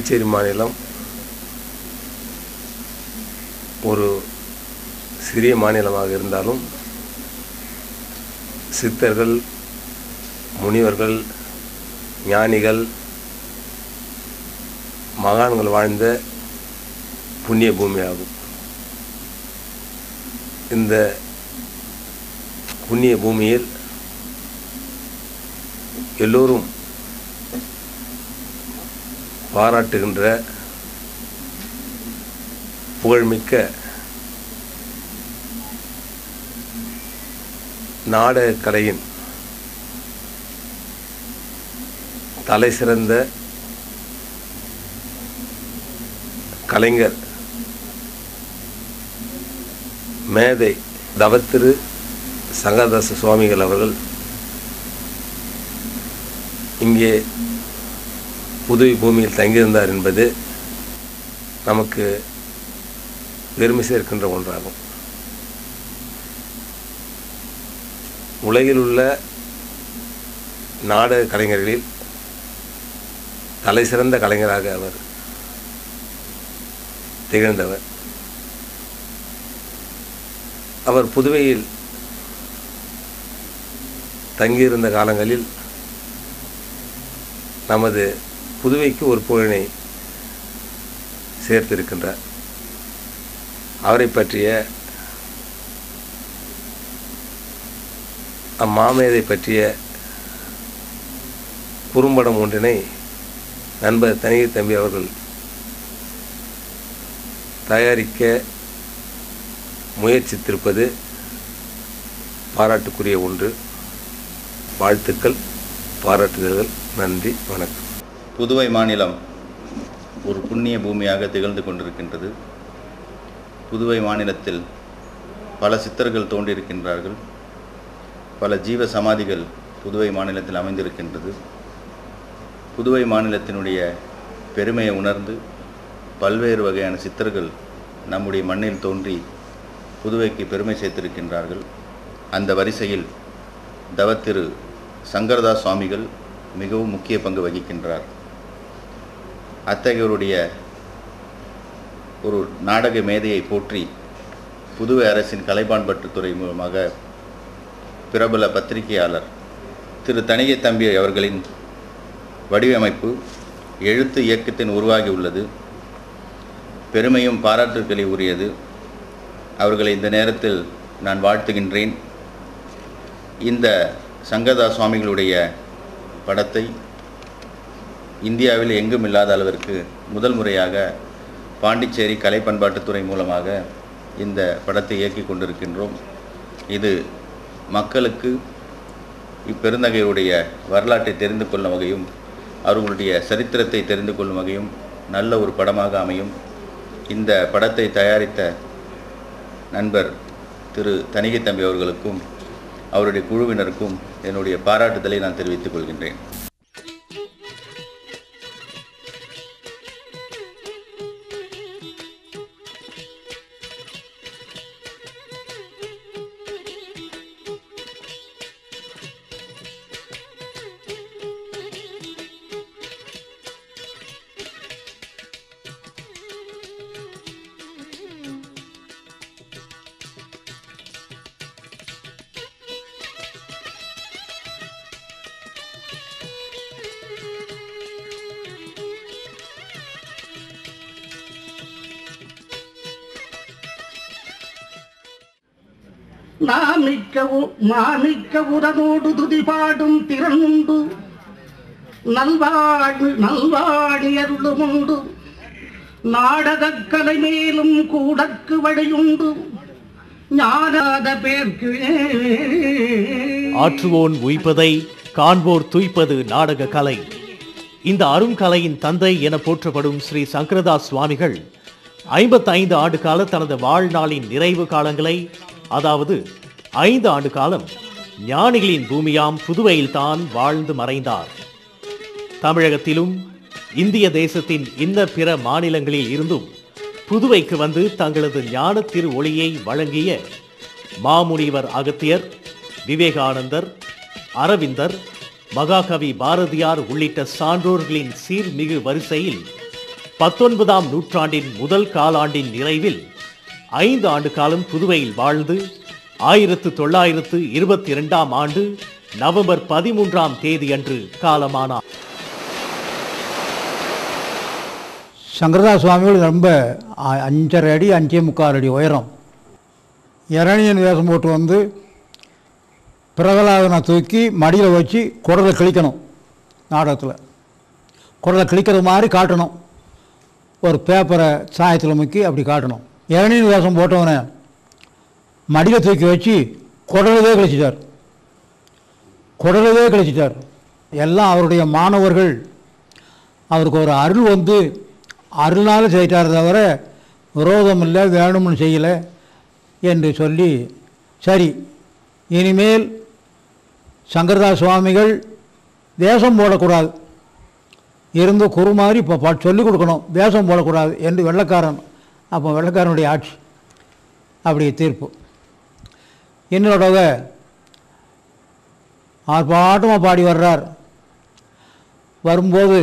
பாண்டிச்சேரி மாநிலம் ஒரு சிறிய மாநிலமாக இருந்தாலும் சித்தர்கள் முனிவர்கள் ஞானிகள் மகான்கள் வாழ்ந்த புண்ணிய பூமியாகும் இந்த புண்ணிய பூமியில் எல்லோரும் பாராட்டுகின்ற புகழ்மிக்க நாடகக் கலையின் தலை சிறந்த கலைஞர் மேதை தவத்திரு சங்கரதாச சுவாமிகள் அவர்கள் இங்கே புதுவை பூமியில் தங்கியிருந்தார் என்பது நமக்கு பெருமை சேர்க்கின்ற ஒன்றாகும் உலகில் உள்ள நாடக கலைஞர்களில் தலை சிறந்த கலைஞராக அவர் திகழ்ந்தவர் அவர் புதுவையில் தங்கியிருந்த காலங்களில் நமது புதுவைக்கு ஒரு புகழினை சேர்த்திருக்கின்றார் அவரை பற்றிய அம்மாமேதை பற்றிய குறும்படம் ஒன்றினை நண்பர் தனிகை தம்பி அவர்கள் தயாரிக்க முயற்சித்திருப்பது பாராட்டுக்குரிய ஒன்று வாழ்த்துக்கள் பாராட்டுதல்கள் நன்றி வணக்கம் புதுவை மாநிலம் ஒரு புண்ணிய பூமியாக திகழ்ந்து கொண்டிருக்கின்றது புதுவை மாநிலத்தில் பல சித்தர்கள் தோன்றியிருக்கின்றார்கள் பல ஜீவ சமாதிகள் புதுவை மாநிலத்தில் அமைந்திருக்கின்றது புதுவை மாநிலத்தினுடைய பெருமையை உணர்ந்து பல்வேறு வகையான சித்தர்கள் நம்முடைய மண்ணில் தோன்றி புதுவைக்கு பெருமை சேர்த்திருக்கின்றார்கள் அந்த வரிசையில் தவத்திரு சங்கரதாஸ் சுவாமிகள் மிகவும் முக்கிய பங்கு வகிக்கின்றார் அத்தகையோருடைய ஒரு நாடக மேதையை போற்றி புதுவை அரசின் கலைப்பாண்பற்றுத்துறை மூலமாக பிரபல பத்திரிகையாளர் திரு தணிகை தம்பி அவர்களின் வடிவமைப்பு எழுத்து இயக்கத்தின் உருவாகி உள்ளது பெருமையும் பாராட்டுக்களை உரியது அவர்களை இந்த நேரத்தில் நான் வாழ்த்துகின்றேன் இந்த சங்கரதா சுவாமிகளுடைய படத்தை இந்தியாவில் எங்கும் இல்லாத அளவிற்கு முதல் முறையாக பாண்டிச்சேரி கலை பண்பாட்டுத்துறை மூலமாக இந்த படத்தை இயக்கி கொண்டிருக்கின்றோம் இது மக்களுக்கு இப்பெருந்தகையுடைய வரலாற்றை தெரிந்து கொள்ளும் வகையும் அவர்களுடைய சரித்திரத்தை தெரிந்து கொள்ளும் வகையும் நல்ல ஒரு படமாக அமையும் இந்த படத்தை தயாரித்த நண்பர் திரு தணிகை தம்பி அவர்களுக்கும் அவருடைய குழுவினருக்கும் என்னுடைய பாராட்டுதலை நான் தெரிவித்துக் கொள்கின்றேன் நாமிக்கவும் மாமிக்க உடனோடு துதி பாடும் திறனுண்டு நல்வாழ் நல்வாழி அருளுமுண்டு நாடகக் கலை மேலும் கூடக்கு வழியுண்டு ஞானாத பேர்க்கு ஆற்றுவோன் உய்ப்பதை காண்போர் துய்ப்பது நாடக கலை இந்த அருங்கலையின் தந்தை என போற்றப்படும் ஸ்ரீ சங்கரதாஸ் சுவாமிகள் ஐம்பத்தைந்து ஆண்டு கால தனது வாழ்நாளின் நிறைவு காலங்களை அதாவது ஐந்து ஆண்டு காலம் ஞானிகளின் பூமியாம் புதுவையில் தான் வாழ்ந்து மறைந்தார் தமிழகத்திலும் இந்திய தேசத்தின் இன்ன பிற மாநிலங்களில் இருந்தும் புதுவைக்கு வந்து தங்களது ஞான திரு ஒளியை வழங்கிய மாமுனிவர் அகத்தியர் விவேகானந்தர் அரவிந்தர் மகாகவி பாரதியார் உள்ளிட்ட சான்றோர்களின் சீர்மிகு வரிசையில் பத்தொன்பதாம் நூற்றாண்டின் முதல் காலாண்டின் நிறைவில் ஐந்து ஆண்டு காலம் புதுவையில் வாழ்ந்து ஆயிரத்து தொள்ளாயிரத்து இருபத்தி இரண்டாம் ஆண்டு நவம்பர் பதிமூன்றாம் தேதியன்று காலமானார் சங்கரதாஸ் சுவாமிகள் ரொம்ப அ- அஞ்சரை அடி அஞ்சே முக்கால் அடி உயரம் இரணியன் வேஷம் போட்டு வந்து பிரகலாதனை தூக்கி மடியில் வச்சு குடலை கிழிக்கணும் நாடகத்தில் குடலை கிழிக்கிறது மாதிரி காட்டணும் ஒரு பேப்பரை சாயத்தில் முக்கி அப்படி காட்டணும் இரணியன் வேஷம் போட்டவனை மடியில் தூக்கி வச்சு குடலவே கிழிச்சிட்டார் குடலவே கிழிச்சிட்டார் எல்லாம் அவருடைய மாணவர்கள் அவருக்கு ஒரு அருள் வந்து அருள்னால செய்யிட்டார் தவிர விரோதம் இல்லை வேணும்னு செய்யலை என்று சொல்லி சரி இனிமேல் சங்கரதாஸ் சுவாமிகள் வேஷம் போடக்கூடாது இருந்து குரு மாதிரி இப்போ பா சொல்லிக் கொடுக்கணும் வேஷம் போடக்கூடாது என்று வெள்ளைக்காரன் அப்போ வெள்ளைக்காரனுடைய ஆட்சி அப்படி தீர்ப்பு என்னோடவ ஆர்ப்பாட்டமாக பாடி வர்றார் வரும்போது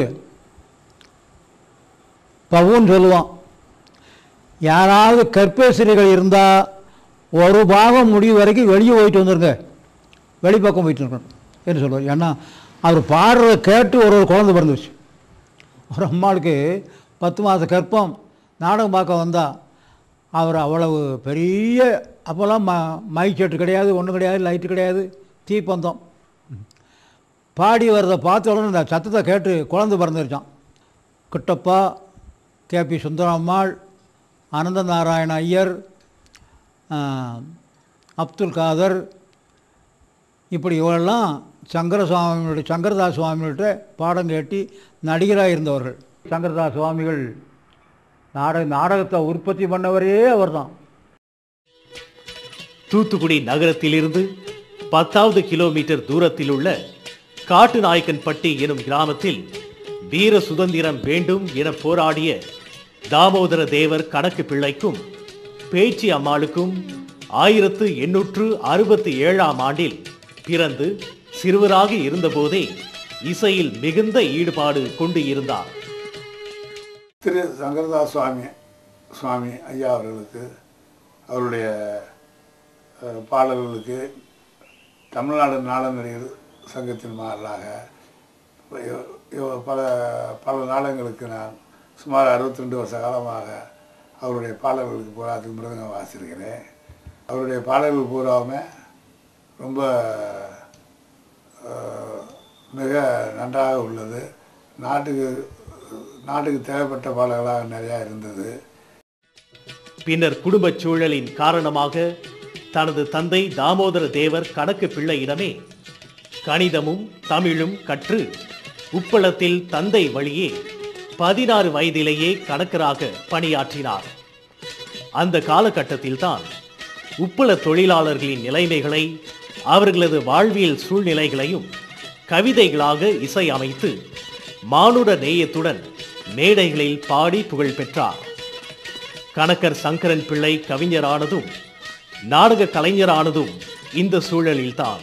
பவுன் சொல்லுவான் யாராவது கற்பேசிரிகள் இருந்தால் ஒரு பாகம் முடிவு வரைக்கும் வெளியே போயிட்டு வந்துருங்க வெளிப்பக்கம் போயிட்டு இருக்கணும் என்று சொல்லுவார் ஏன்னா அவர் பாடுறத கேட்டு ஒரு ஒரு குழந்தை பிறந்துருச்சு ஒரு அம்மாளுக்கு பத்து மாத கற்பம் நாடகம் பார்க்க வந்தா அவர் அவ்வளவு பெரிய அப்போல்லாம் ம மைக் செட்டு கிடையாது ஒன்றும் கிடையாது லைட்டு கிடையாது தீப்பந்தம் பாடி வர்றதை பார்த்த உடனே இந்த சத்தத்தை கேட்டு குழந்தை பிறந்துருச்சான் கிட்டப்பா கேபி சுந்தரம்மாள் அனந்த நாராயண ஐயர் ஆ, அப்துல் காதர் இப்படி இவரெல்லாம் சங்கர சுவாமிகளுடைய சங்கரதாஸ் சுவாமிகள்கிட்ட பாடம் கேட்டி நடிகராக இருந்தவர்கள் சங்கரதாஸ் சுவாமிகள் நாடக நாடகத்தை உற்பத்தி பண்ணவரே அவர்தான் தூத்துக்குடி நகரத்திலிருந்து பத்தாவது கிலோமீட்டர் தூரத்தில் உள்ள காட்டுநாயக்கன்பட்டி எனும் கிராமத்தில் வீர சுதந்திரம் வேண்டும் என போராடிய தாமோதர தேவர் கணக்கு பிள்ளைக்கும் பேச்சி அம்மாளுக்கும் ஆயிரத்து எண்ணூற்று அறுபத்தி ஏழாம் ஆண்டில் பிறந்து சிறுவராக இருந்தபோதே இசையில் மிகுந்த ஈடுபாடு கொண்டு இருந்தார் திரு சங்கரதாஸ் சுவாமி சுவாமி ஐயா அவர்களுக்கு அவருடைய அஹ், பாடல்களுக்கு தமிழ்நாடு நாடக நடிகர் சங்கத்தின் மாறலாக இவ- இவ- பல பல நாடகங்களுக்கு நான் சுமார் 62 வருஷ காலமாக அவருடைய பாடல்களுக்கு பூராத்துக்கு மிருதங்கம் வாசிச்சிருக்கிறேன் அவருடைய பாடல்கள் பூராவுமே ரொம்ப அஹ், மிக நன்றாக உள்ளது நாட்டுக்கு நாட்டுக்கு தேவைப்பட்ட பாடல்களாக நிறையா இருந்தது பின்னர் குடும்பச் சூழலின் காரணமாக தனது தந்தை தாமோதர தேவர் கணக்கு பிள்ளையிடமே கணிதமும் தமிழும் கற்று உப்பளத்தில் தந்தை வழியே பதினாறு வயதிலேயே கணக்கராக பணியாற்றினார் அந்த காலகட்டத்தில்தான் உப்பள தொழிலாளர்களின் நிலைமைகளை அவர்களது வாழ்வியல் சூழ்நிலைகளையும் கவிதைகளாக இசையமைத்து மானுட நேயத்துடன் மேடைகளில் பாடி புகழ் பெற்றார் கணக்கர் சங்கரன் பிள்ளை கவிஞரானதும் நாடக கலைஞரானதும் இந்த சூழலில்தான்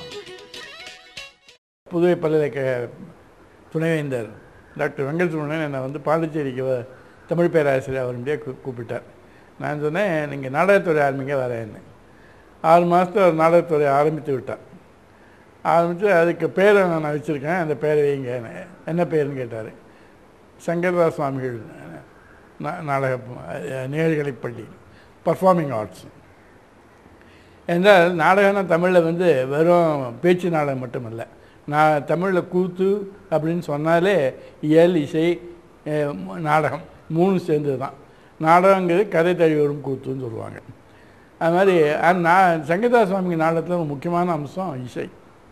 புதுவை பல்கலைக்கழக துணைவேந்தர் டாக்டர் வெங்கட் சுப்ரமணியன் என்னை வந்து பாண்டிச்சேரிக்கு வ- தமிழ் பேராசிரியர் அவருடைய கூ கூப்பிட்டார் நான் சொன்னேன் நீங்கள் நாடகத்துறை ஆரம்பிங்க வரேன்னு ஆறு மாதத்தில் ஒரு நாடகத்துறை ஆரம்பித்து விட்டார் ஆரம்பித்து அதுக்கு பேரை நான் வச்சுருக்கேன் அந்த பேரை வைங்க என்ன பேருன்னு கேட்டார் சங்கரதாஸ் சுவாமிகள் நா- நாடக நிகழ்கலை பள்ளி பர்ஃபார்மிங் ஆர்ட்ஸ் என்றால் நாடகம்னா தமிழில் வந்து வெறும் பேச்சு நாடகம் மட்டுமல்ல நான் தமிழில் கூத்து அப்படின்னு சொன்னாலே இயல் இசை அஹ், ம- நாடகம் மூணு சேர்ந்தது தான் நாடகங்கிறது கதை தழி வரும் கூத்துன்னு சொல்லுவாங்க அது மாதிரி அஹ், நான் சங்கீதா சுவாமி நாடகத்தில் ஒரு முக்கியமான அம்சம் இசை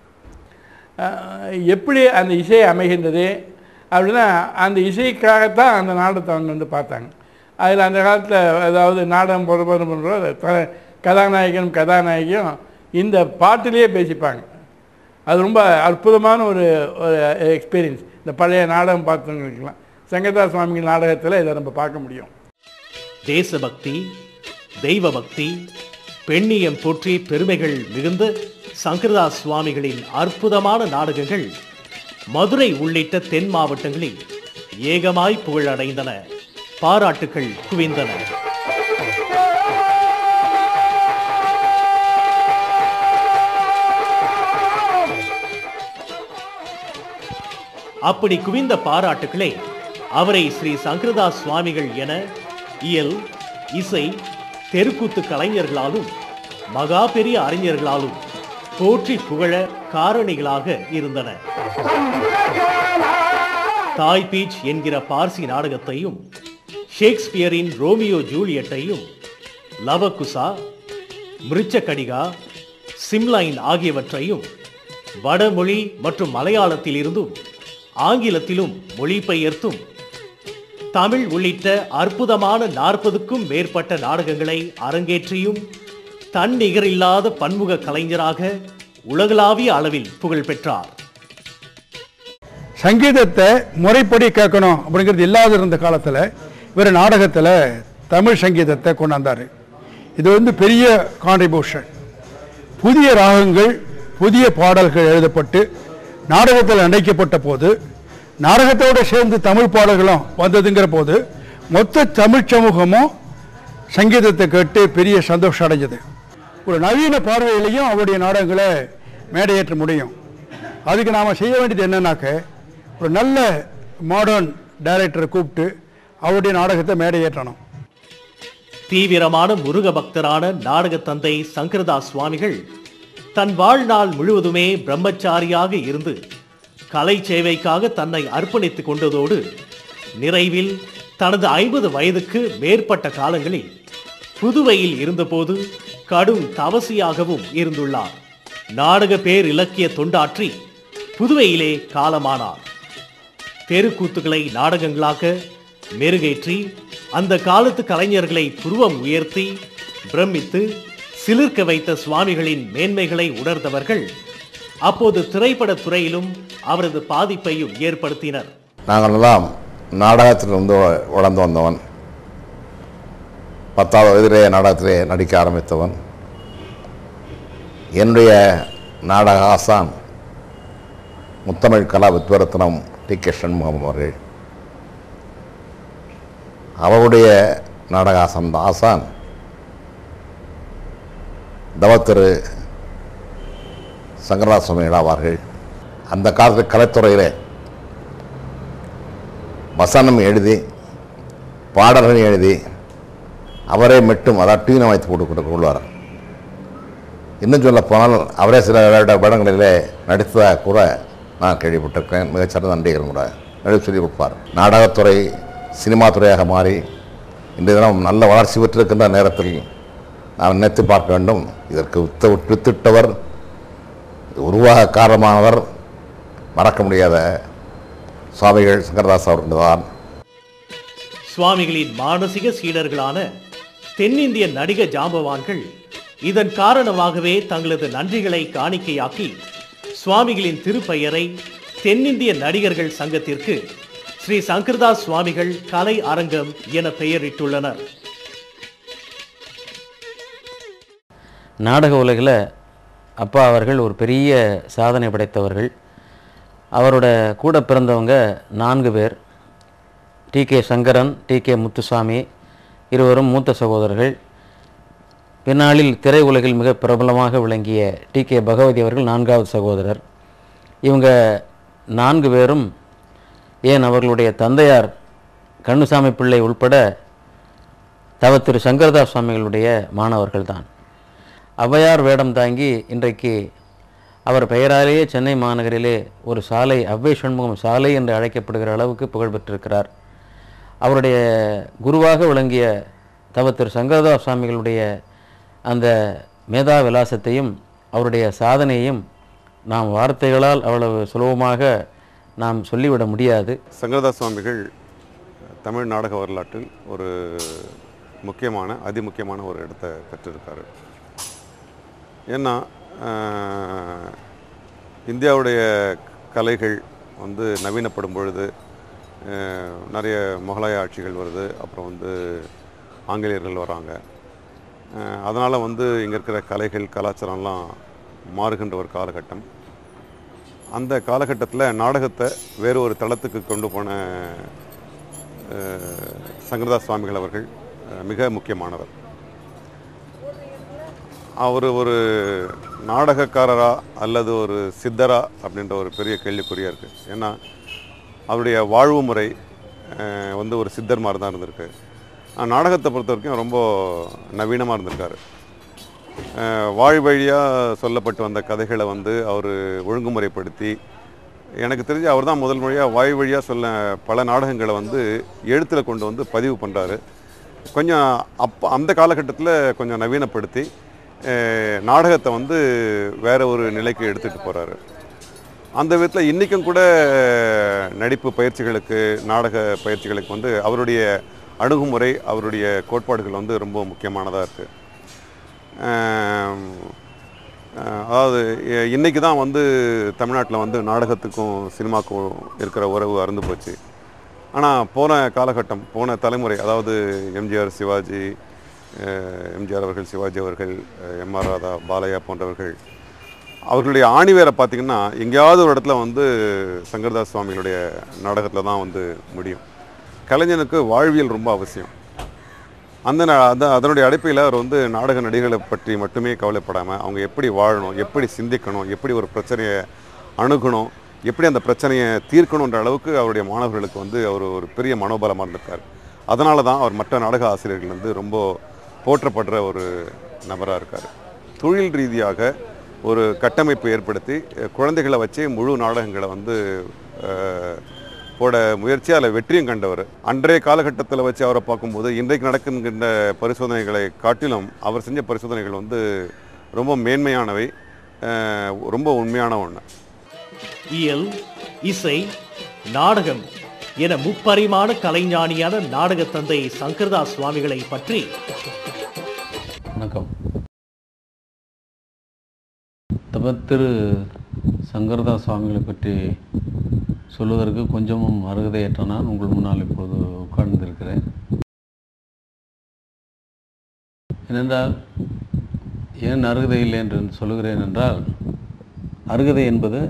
அஹ், எப்படி அந்த இசை அமைகின்றது அப்படின்னா அந்த இசைக்காகத்தான் அந்த நாடகத்தை அவங்க வந்து பார்த்தாங்க அதில் அந்த காலத்தில் அதாவது நாடகம் போட போட பண்ணுறோம் த கதாநாயகனும் கதாநாயகியும் இந்த பாட்டிலேயே பேசிப்பாங்க அது ரொம்ப அற்புதமான ஒரு ஒரு எக்ஸ்பீரியன்ஸ் இந்த பழைய நாடகம் பார்த்தவங்களுக்கெல்லாம் சங்கதா சுவாமிகள் நாடகத்தில் இதை நம்ம பார்க்க முடியும் தேசபக்தி தெய்வ பக்தி பெண்ணியம் போற்றி பெருமைகள் மிகுந்த சங்கரதாஸ் சுவாமிகளின் அற்புதமான நாடகங்கள் மதுரை உள்ளிட்ட தென் மாவட்டங்களில் ஏகமாய் புகழடைந்தன பாராட்டுகள் குவிந்தன அப்படி குவிந்த பாராட்டுக்களை அவரை ஸ்ரீ சங்கரதாஸ் சுவாமிகள் என இயல் இசை தெருக்கூத்து கலைஞர்களாலும் மகா பெரிய அறிஞர்களாலும் போற்றி புகழ காரணிகளாக இருந்தன தாய் பீச் என்கிற பார்சி நாடகத்தையும் ஷேக்ஸ்பியரின் ரோமியோ ஜூலியட்டையும் லவகுசா மிருச்சகடிகா சிம்லைன் ஆகியவற்றையும் வடமொழி மற்றும் மலையாளத்தில் இருந்தும் ஆங்கிலத்திலும் மொழிபெயர்த்தும் தமிழ் உள்ளிட்ட அற்புதமான நாற்பதுக்கும் மேற்பட்ட நாடகங்களை அரங்கேற்றியும் தன்னிகரில்லாத பன்முக கலைஞராக உலகளாவிய அளவில் புகழ் பெற்றார் சங்கீதத்தை முறைப்படி கேட்கணும் அப்படிங்கிறது இல்லாத இருந்த காலத்தில் இவர் நாடகத்தில் தமிழ் சங்கீதத்தை கொண்டாந்தார் இது வந்து பெரிய கான்ட்ரிபியூஷன் புதிய ராகங்கள் புதிய பாடல்கள் எழுதப்பட்டு நாடகத்தில் நடிக்கப்பட்ட போது நாடகத்தோடு சேர்ந்து தமிழ் பாடல்களும் வந்ததுங்கிற போது மொத்த தமிழ் சமூகமும் சங்கீதத்தை கேட்டு பெரிய சந்தோஷம் அடைஞ்சது ஒரு நவீன பார்வையிலையும் அவருடைய நாடகங்களை மேடையேற்ற முடியும் அதுக்கு நாம் செய்ய வேண்டியது என்னன்னாக்க ஒரு நல்ல மாடர்ன் டைரக்டரை கூப்பிட்டு அவருடைய நாடகத்தை மேடையேற்றணும் தீவிரமான முருக பக்தரான நாடக தந்தை சங்கரதாஸ் சுவாமிகள் தன் வாழ்நாள் முழுவதுமே பிரம்மச்சாரியாக இருந்து கலை சேவைக்காக தன்னை அர்ப்பணித்துக் கொண்டதோடு நிறைவில் தனது ஐம்பது வயதுக்கு மேற்பட்ட காலங்களில் புதுவையில் இருந்தபோது கடும் தவசியாகவும் இருந்துள்ளார் நாடக பேர் இலக்கிய தொண்டாற்றி புதுவையிலே காலமானார் தெருக்கூத்துக்களை நாடகங்களாக மெருகேற்றி அந்த காலத்து கலைஞர்களை புருவம் உயர்த்தி பிரமித்து சிலிர்க்க வைத்த சுவாமிகளின் மேன்மைகளை உணர்ந்தவர்கள் அப்போது திரைப்படத் துறையிலும் அவரது பாதிப்பையும் ஏற்படுத்தினர் நாங்களெல்லாம் நாடகத்திலிருந்து வளர்ந்து வந்தவன் பத்தாவது வயதிலே நாடகத்திலே நடிக்க ஆரம்பித்தவன் என்னுடைய நாடக ஆசான் முத்தமிழ் கலா வித்வரத்னம் டி கே சண்முகம் அவர்கள் அவருடைய நாடக ஆசான் ஆசான் தவத்திரு சங்கரநாத சுவாமிகள் ஆவார்கள் அந்த காலத்தில் கலைத்துறையிலே வசனம் எழுதி பாடல்கள் எழுதி அவரே மட்டும் அதாவது டீனை வைத்து போட்டு கொண்டு கொள்வார் இன்னும் சொல்ல போனால் அவரே சில வேட படங்களிலே நடித்ததாக கூட நான் கேள்விப்பட்டிருக்கிறேன் மிகச்சிறந்த நடிகரும் கூட நடிப்பு சொல்லி கொடுப்பார் நாடகத்துறை சினிமா துறையாக மாறி இன்றைய தினம் நல்ல வளர்ச்சி பெற்றிருக்கின்ற நேரத்தில் நாம் நினைத்து பார்க்க வேண்டும் இதற்கு வித்த வித்திட்டவர் உருவாக காரணமானவர் மறக்க முடியாத சுவாமிகள் சங்கரதாஸ் அவர்கள் தான் சுவாமிகளின் மானசீக சீடர்களான தென்னிந்திய நடிக ஜாம்பவான்கள் இதன் காரணமாகவே தங்களது நன்றிகளை காணிக்கையாக்கி சுவாமிகளின் திருப்பெயரை தென்னிந்திய நடிகர்கள் சங்கத்திற்கு ஸ்ரீ சங்கரதாஸ் சுவாமிகள் கலை அரங்கம் என பெயரிட்டுள்ளனர் நாடக உலகில் அப்பா அவர்கள் ஒரு பெரிய சாதனை படைத்தவர்கள் அவரோட கூட பிறந்தவங்க நான்கு பேர் T K Sankaran T K Muthusamy இருவரும் மூத்த சகோதரர்கள் பின்னாளில் திரை உலகில் மிக பிரபலமாக விளங்கிய டி கே பகவதி அவர்கள் நான்காவது சகோதரர் இவங்க நான்கு பேரும் ஏன் அவர்களுடைய தந்தையார் கண்ணுசாமி பிள்ளை உள்பட தவ திரு சங்கரதாஸ் சுவாமிகளுடைய மாணவர்கள்தான் ஔவையார் வேடம் தாங்கி இன்றைக்கு அவர் பெயராலேயே சென்னை மாநகரிலே ஒரு சாலை அவ்வை சண்முகம் சாலை என்று அழைக்கப்படுகிற அளவுக்கு புகழ் பெற்றிருக்கிறார் அவருடைய குருவாக விளங்கிய தவ திரு சங்கரதாஸ் சுவாமிகளுடைய அந்த மேதா விலாசத்தையும் அவருடைய சாதனையையும் நாம் வார்த்தைகளால் அவ்வளவு சுலபமாக நாம் சொல்லிவிட முடியாது சங்கரதாஸ் சுவாமிகள் தமிழ் நாடக வரலாற்றில் ஒரு முக்கியமான அதிமுக்கியமான ஒரு இடத்தை பெற்றிருக்காரு ஏன்னா ஆஹ், இந்தியாவுடைய கலைகள் வந்து நவீனப்படும் பொழுது ஆஹ், நிறைய முகலாய ஆட்சிகள் வருது அப்புறம் வந்து ஆங்கிலேயர்கள் வராங்க அதனால் வந்து இங்கே இருக்கிற கலைகள் கலாச்சாரம்லாம் மாறுகின்ற ஒரு காலகட்டம் அந்த காலகட்டத்தில் நாடகத்தை வேறு ஒரு தளத்துக்கு கொண்டு போன அஹ், சங்கரதாஸ் சுவாமிகள் அவர்கள் அஹ், மிக முக்கியமானவர் அவர் ஒரு நாடகக்காரரா அல்லது ஒரு சித்தரா அப்படின்ற ஒரு பெரிய கேள்விக்குறியாக இருக்குது ஏன்னா அவருடைய வாழ்வு முறை அஹ், வந்து ஒரு சித்தர் மாதிரி தான் இருந்திருக்கு ஆனா, நாடகத்தை பொறுத்த வரைக்கும் ரொம்ப நவீனமாக இருந்திருக்காரு அஹ், வாய் வழியாக சொல்லப்பட்டு வந்த கதைகளை வந்து அவர் ஒழுங்குமுறைப்படுத்தி எனக்கு தெரிஞ்சு அவர் தான் முதல் மொழியாக வாய் வழியாக சொல்ல பல நாடகங்களை வந்து எழுத்தில் கொண்டு வந்து பதிவு பண்ணுறாரு கொஞ்சம் அப்போ அந்த காலகட்டத்தில் கொஞ்சம் நவீனப்படுத்தி அஹ், நாடகத்தை வந்து வேற ஒரு நிலைக்கு எடுத்துகிட்டு போகிறாரு அந்த விதத்தில் இன்றைக்கும் கூட நடிப்பு பயிற்சிகளுக்கு நாடக பயிற்சிகளுக்கு வந்து அவருடைய அணுகுமுறை அவருடைய கோட்பாடுகள் வந்து ரொம்ப முக்கியமானதாக இருக்குது அதாவது இ- இன்னைக்கு தான் வந்து தமிழ்நாட்டில் வந்து நாடகத்துக்கும் சினிமாக்கும் இருக்கிற உறவு அறுந்து போச்சு ஆனால் போன காலகட்டம் போன தலைமுறை அதாவது எம்ஜிஆர் சிவாஜி அஹ், எம்ஜிஆர் அவர்கள் சிவாஜி அவர்கள் எம் ஆர் ராதா பாலையா போன்றவர்கள் அவர்களுடைய ஆணிவேரை பார்த்தீங்கன்னா எங்கேயாவது ஒரு இடத்துல வந்து சங்கர்தாஸ் சுவாமிகளுடைய நாடகத்தில் தான் வந்து முடியும் கலைஞனுக்கு வாழ்வியல் ரொம்ப அவசியம் அந்த ந- அந்த அதனுடைய அடிப்படையில் அவர் வந்து நாடக நடிகர்களை பற்றி மட்டுமே கவலைப்படாமல் அவங்க எப்படி வாழணும் எப்படி சிந்திக்கணும் எப்படி ஒரு பிரச்சனையை அணுகணும் எப்படி அந்த பிரச்சனையை தீர்க்கணுன்ற அளவுக்கு அவருடைய மாணவர்களுக்கு வந்து அவர் ஒரு பெரிய மனோபலமாக இருந்திருக்கார் அதனால தான் அவர் மற்ற நாடக ஆசிரியர்கள் வந்து ரொம்ப போற்றப்படுற ஒரு நபராக இருக்கார் தொழில் ரீதியாக ஒரு கட்டமைப்பு ஏற்படுத்தி அஹ், குழந்தைகளை வச்சே முழு நாடகங்களை வந்து அஹ், போட முயற்சி அதில் வெற்றியும் கண்டவர் அன்றைய காலகட்டத்தில் வச்சு அவரை பார்க்கும்போது இன்றைக்கு நடக்கின்ற பரிசோதனைகளை காட்டிலும் அவர் செஞ்ச பரிசோதனைகள் வந்து ரொம்ப மேன்மையானவை அஹ், ரொம்ப உண்மையான ஒன்று இயல் இசை நாடகம் என முப்பரிமாண கலைஞானியான நாடக தந்தை சங்கரதாஸ் சுவாமிகளை பற்றி வணக்கம் தப திரு சங்கரதாஸ் சுவாமிகளை பற்றி சொல்வதற்கு கொஞ்சமும் அருகதையற்ற நான் உங்கள் முன்னால் இப்போது உட்கார்ந்திருக்கிறேன் ஏனென்றால் ஏன் அருகதை இல்லை என்று சொல்லுகிறேன் என்றால் அருகதை என்பது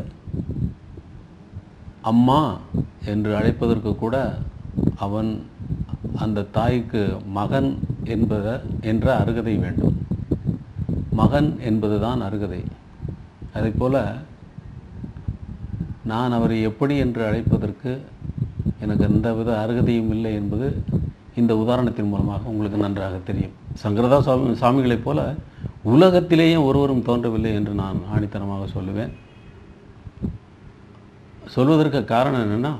அம்மா என்று அழைப்பதற்கு கூட அவன் அந்த தாய்க்கு மகன் என்பத என்ற அருகதை வேண்டும் மகன் என்பதுதான் அருகதை அதைப் போல நான் அவரை எப்படி என்று அழைப்பதற்கு எனக்கு எந்தவித அருகதையும் இல்லை என்பது இந்த உதாரணத்தின் மூலமாக உங்களுக்கு நன்றாக தெரியும் சங்கரதா சுவாமி சுவாமிகளைப் போல உலகத்திலேயே ஒருவரும் தோன்றவில்லை என்று நான் ஆணித்தனமாக சொல்லுவேன் சொல்வதற்கு காரணம் என்னென்னா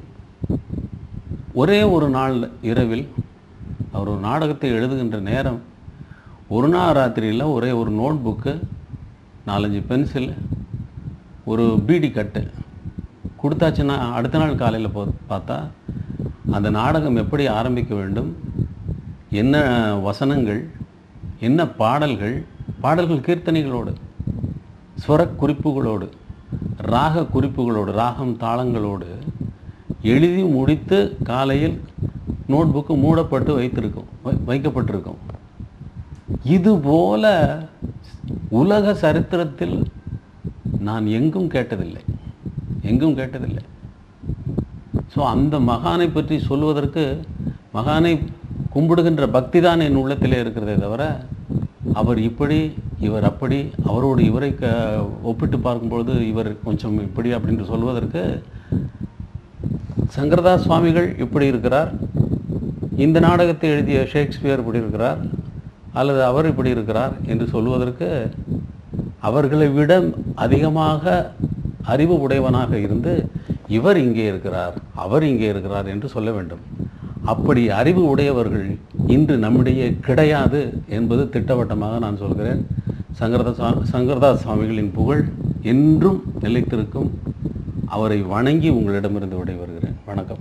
ஒரே ஒரு நாள் இரவில் அவர் ஒரு நாடகத்தை எழுதுகின்ற நேரம் ஒரு நாள் ராத்திரியில் ஒரே ஒரு நோட் புக்கு நாலஞ்சு பென்சில் ஒரு பீடி கட்டு கொடுத்தாச்சுன்னா அடுத்த நாள் காலையில் போ பார்த்தா அந்த நாடகம் எப்படி ஆரம்பிக்க வேண்டும் என்ன வசனங்கள் என்ன பாடல்கள் பாடல்கள் கீர்த்தனைகளோடு ஸ்வர குறிப்புகளோடு ராக குறிப்புகளோடு ராகம் தாளங்களோடு எழுதி முடித்து காலையில் நோட்புக்கு மூடப்பட்டு வைத்திருக்கும் வை- வைக்கப்பட்டிருக்கும் இது போல உலக சரித்திரத்தில் நான் எங்கும் கேட்டதில்லை எங்கும் கேட்டதில்லை ஸோ அந்த மகானை பற்றி சொல்வதற்கு மகானை கும்பிடுகின்ற பக்தி தான் என் உள்ளத்திலே இருக்கிறதே தவிர அவர் இப்படி இவர் அப்படி அவரோடு இவரை க ஒப்பிட்டு பார்க்கும்பொழுது இவர் கொஞ்சம் இப்படி அப்படின்னு சொல்வதற்கு சங்கரதாஸ் சுவாமிகள் இப்படி இருக்கிறார் இந்த நாடகத்தை எழுதிய ஷேக்ஸ்பியர் இப்படி இருக்கிறார் அல்லது அவர் இப்படி இருக்கிறார் என்று சொல்வதற்கு அவர்களை விட அதிகமாக அறிவு உடையவனாக இருந்து இவர் இங்கே இருக்கிறார் அவர் இங்கே இருக்கிறார் என்று சொல்ல வேண்டும் அப்படி அறிவு உடையவர்கள் இன்று நம்மிடையே கிடையாது என்பது திட்டவட்டமாக நான் சொல்கிறேன் சங்கரதாஸ் சுவா- சங்கரதாஸ் சுவாமிகளின் புகழ் என்றும் நிலைத்திருக்கும் அவரை வணங்கி உங்களிடமிருந்து விடைபெறுகிறேன் வணக்கம்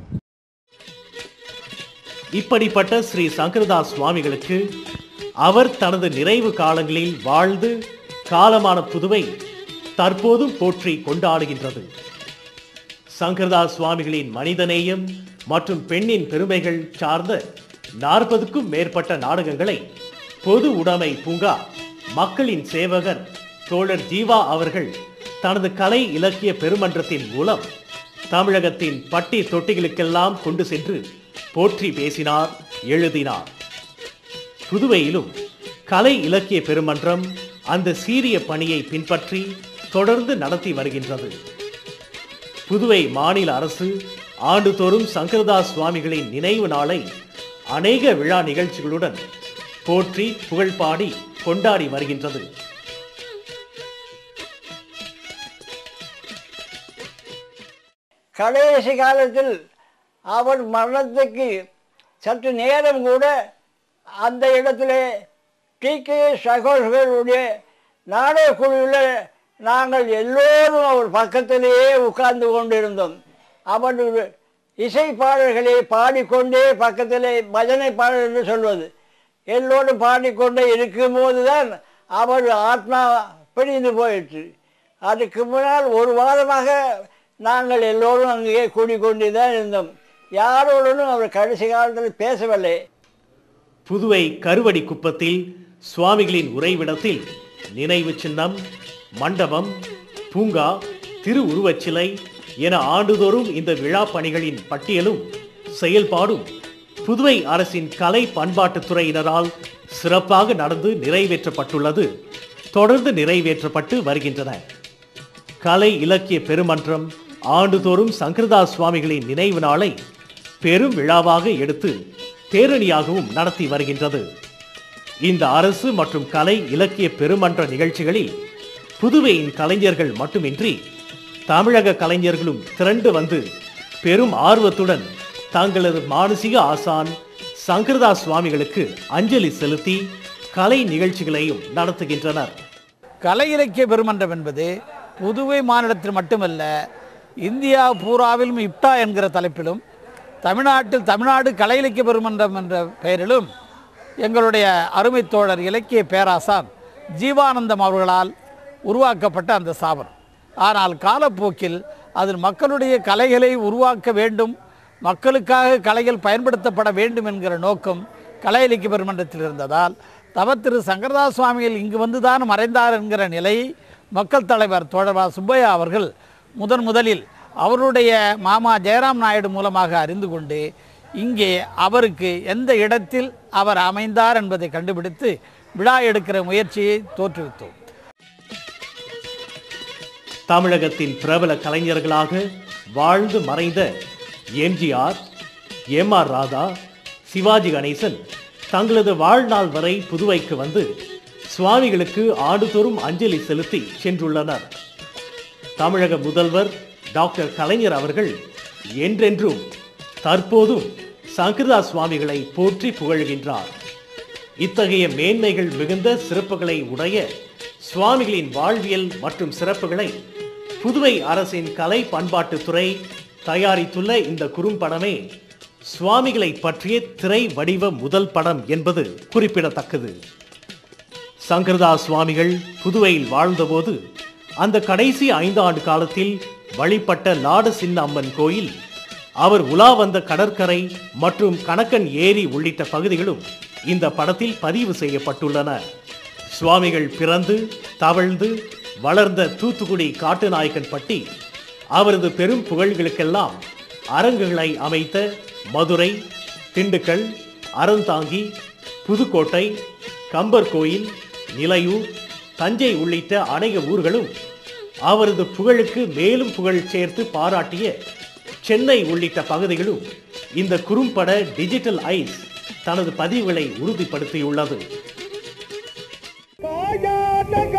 இப்படிப்பட்ட ஸ்ரீ சங்கரதாஸ் சுவாமிகளுக்கு அவர் தனது நிறைவு காலங்களில் வாழ்ந்து காலமான புதுவை தற்போதும் போற்றி கொண்டாடுகின்றது சங்கரதாஸ் சுவாமிகளின் மனிதநேயம் மற்றும் பெண்ணின் பெருமைகள் சார்ந்த நாற்பதுக்கும் மேற்பட்ட நாடகங்களை பொது உடைமை பூங்கா மக்களின் சேவகர் தோழர் ஜீவா அவர்கள் தனது கலை இலக்கிய பெருமன்றத்தின் மூலம் தமிழகத்தின் பட்டி தொட்டிகளுக்கெல்லாம் கொண்டு சென்று போற்றி பேசினார் எழுதினார் புதுவையிலும் கலை இலக்கிய பெருமன்றம் அந்த சீரிய பணியை பின்பற்றி தொடர்ந்து நடத்தி வருகின்றது புதுவை மாநில அரசு ஆண்டுதோறும் சங்கரதாஸ் சுவாமிகளின் நினைவு நாளை அநேக விழா நிகழ்ச்சிகளுடன் போற்றி புகழ்பாடி கொண்டாடி வருகின்றது கடைசி காலத்தில் அவர் மரணத்துக்கு சற்று நேரம் கூட அந்த இடத்திலே டி கே சகோதரர்களுடைய நாடக குழுவில் நாங்கள் எல்லோரும் அவர் பக்கத்திலேயே உட்கார்ந்து கொண்டிருந்தோம் அவர் இசை பாடல்களை பாடிக்கொண்டே பக்கத்திலே பஜனை பாடல் என்று சொல்வது எல்லோரும் பாடிக்கொண்டே இருக்கும்போது தான் அவர் ஆத்மா பிரிந்து போயிற்று அதுக்கு முன்னால் ஒரு வாரமாக நாங்கள் எல்லோரும் அங்கேயே கூடிக்கொண்டு தான் இருந்தோம் யாரோடனும் அவர் கடைசி காலத்தில் பேசவில்லை புதுவை கருவடி குப்பத்தில் சுவாமிகளின் உறைவிடத்தில் நினைவு சின்னம் மண்டபம் பூங்கா திருவுருவச் சிலை என ஆண்டுதோறும் இந்த விழா பணிகளின் பட்டியலும் செயல்பாடும் புதுவை அரசின் கலை பண்பாட்டுத் துறையினரால் சிறப்பாக நடந்து நிறைவேற்றப்பட்டுள்ளது தொடர்ந்து நிறைவேற்றப்பட்டு வருகின்றன கலை இலக்கிய பெருமன்றம் ஆண்டுதோறும் சங்கரதாஸ் சுவாமிகளின் நினைவு நாளை பெரும் விழாவாக எடுத்து பேரணியாகவும் நடத்தி வருகின்றது இந்த அரசு மற்றும் கலை இலக்கிய பெருமன்ற நிகழ்ச்சிகளில் புதுவையின் கலைஞர்கள் மட்டுமின்றி தமிழக கலைஞர்களும் திரண்டு வந்து பெரும் ஆர்வத்துடன் தங்களது மானசீக ஆசான் சங்கரதாஸ் சுவாமிகளுக்கு அஞ்சலி செலுத்தி கலை நிகழ்ச்சிகளையும் நடத்துகின்றனர் கலை இலக்கிய பெருமன்றம் என்பது புதுவை மாநிலத்தில் மட்டுமல்ல இந்தியா பூராவிலும் இப்டா என்கிற தலைப்பிலும் தமிழ்நாட்டில் தமிழ்நாடு கலை இலக்கிய பெருமன்றம் என்ற பெயரிலும் எங்களுடைய அருமை தோழர் இலக்கிய பேராசான் ஜீவானந்தம் அவர்களால் உருவாக்கப்பட்ட அந்த ஸ்தாபனம் ஆனால் காலப்போக்கில் அதில் மக்களுடைய கலைகளை உருவாக்க வேண்டும் மக்களுக்காக கலைகள் பயன்படுத்தப்பட வேண்டும் என்கிற நோக்கம் கலை இலக்கிய பெருமன்றத்தில் இருந்ததால் தவ திரு சங்கரதாஸ் சுவாமிகள் இங்கு வந்துதான் மறைந்தார் என்கிற நிலையை மக்கள் தலைவர் தோழர்வா சுப்பையா அவர்கள் முதன் முதலில் அவருடைய மாமா ஜெயராம் நாயுடு மூலமாக அறிந்து கொண்டு இங்கே அவருக்கு எந்த இடத்தில் அவர் அமைந்தார் என்பதை கண்டுபிடித்து விழா எடுக்கிற முயற்சியை தோற்றுவித்தோம் தமிழகத்தின் பிரபல கலைஞர்களாக வாழ்ந்து மறைந்த எம்ஜிஆர் எம் ஆர் ராதா சிவாஜி கணேசன் தங்களது வாழ்நாள் வரை புதுவைக்கு வந்து சுவாமிகளுக்கு ஆண்டுதோறும் அஞ்சலி செலுத்தி சென்றுள்ளனர் தமிழக முதல்வர் டாக்டர் கலைஞர் அவர்கள் என்றென்றும் தற்போதும் சங்கரதாஸ் சுவாமிகளை போற்றி புகழ்கின்றார் இத்தகைய மேன்மைகள் மிகுந்த சிறப்புகளை உடைய சுவாமிகளின் வாழ்வியல் மற்றும் சிறப்புகளை புதுவை அரசின் கலை பண்பாட்டுத் துறை தயாரித்துள்ள இந்த குறும்படமே சுவாமிகளை பற்றிய திரை வடிவ முதல் படம் என்பது குறிப்பிடத்தக்கது சங்கரதாஸ் சுவாமிகள் புதுவையில் வாழ்ந்தபோது அந்த கடைசி ஐந்து ஆண்டு காலத்தில் வழிபட்ட லாட சின்ன அம்மன் கோயில் அவர் உலா வந்த கடற்கரை மற்றும் கணக்கன் ஏரி உள்ளிட்ட பகுதிகளும் இந்த படத்தில் பதிவு செய்யப்பட்டுள்ளன சுவாமிகள் பிறந்து தவழ்ந்து வளர்ந்த தூத்துக்குடி காட்டுநாயக்கன்பட்டி அவரது பெரும் புகழ்களுக்கெல்லாம் அரங்குகளை அமைத்த மதுரை திண்டுக்கல் அறந்தாங்கி புதுக்கோட்டை கம்பர் கோயில் நிலையூர் தஞ்சை உள்ளிட்ட அநேக ஊர்களும் அவரது புகழுக்கு மேலும் புகழ் சேர்த்து பாராட்டிய சென்னை உள்ளிட்ட பகுதிகளும் இந்த குறும்பட டிஜிட்டல் ஐஸ் தனது பதிவுகளை உறுதிப்படுத்தியுள்ளது காயாத